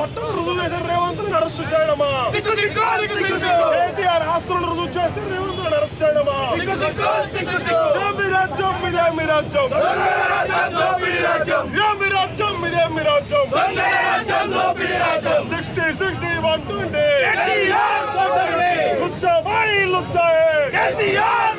పొట్టలు రుజువు చేసిన రేవంత్ అరెస్ట్ చేయడమా సిగ్గు సిగ్గు సిగ్గు సిగ్గు కేటీఆర్ ఆస్తులను రుజువు చేస్తే రేవంత్ అరెస్ట్ చేయడమా సిగ్గు సిగ్గు సిగ్గు సిగ్గు ఇదే మీ రాజ్యం ఇదే మీ రాజ్యం రాజ్యం దోపిడీ రాజ్యం ఇదే మీ రాజ్యం ఇదే మీ రాజ్యం దొంగల రాజ్యం దోపిడీ రాజ్యం sixty sixty one twenty KTR దోపిడీ లుచ్చా భాయ్ లుచ్చా కేసీఆర్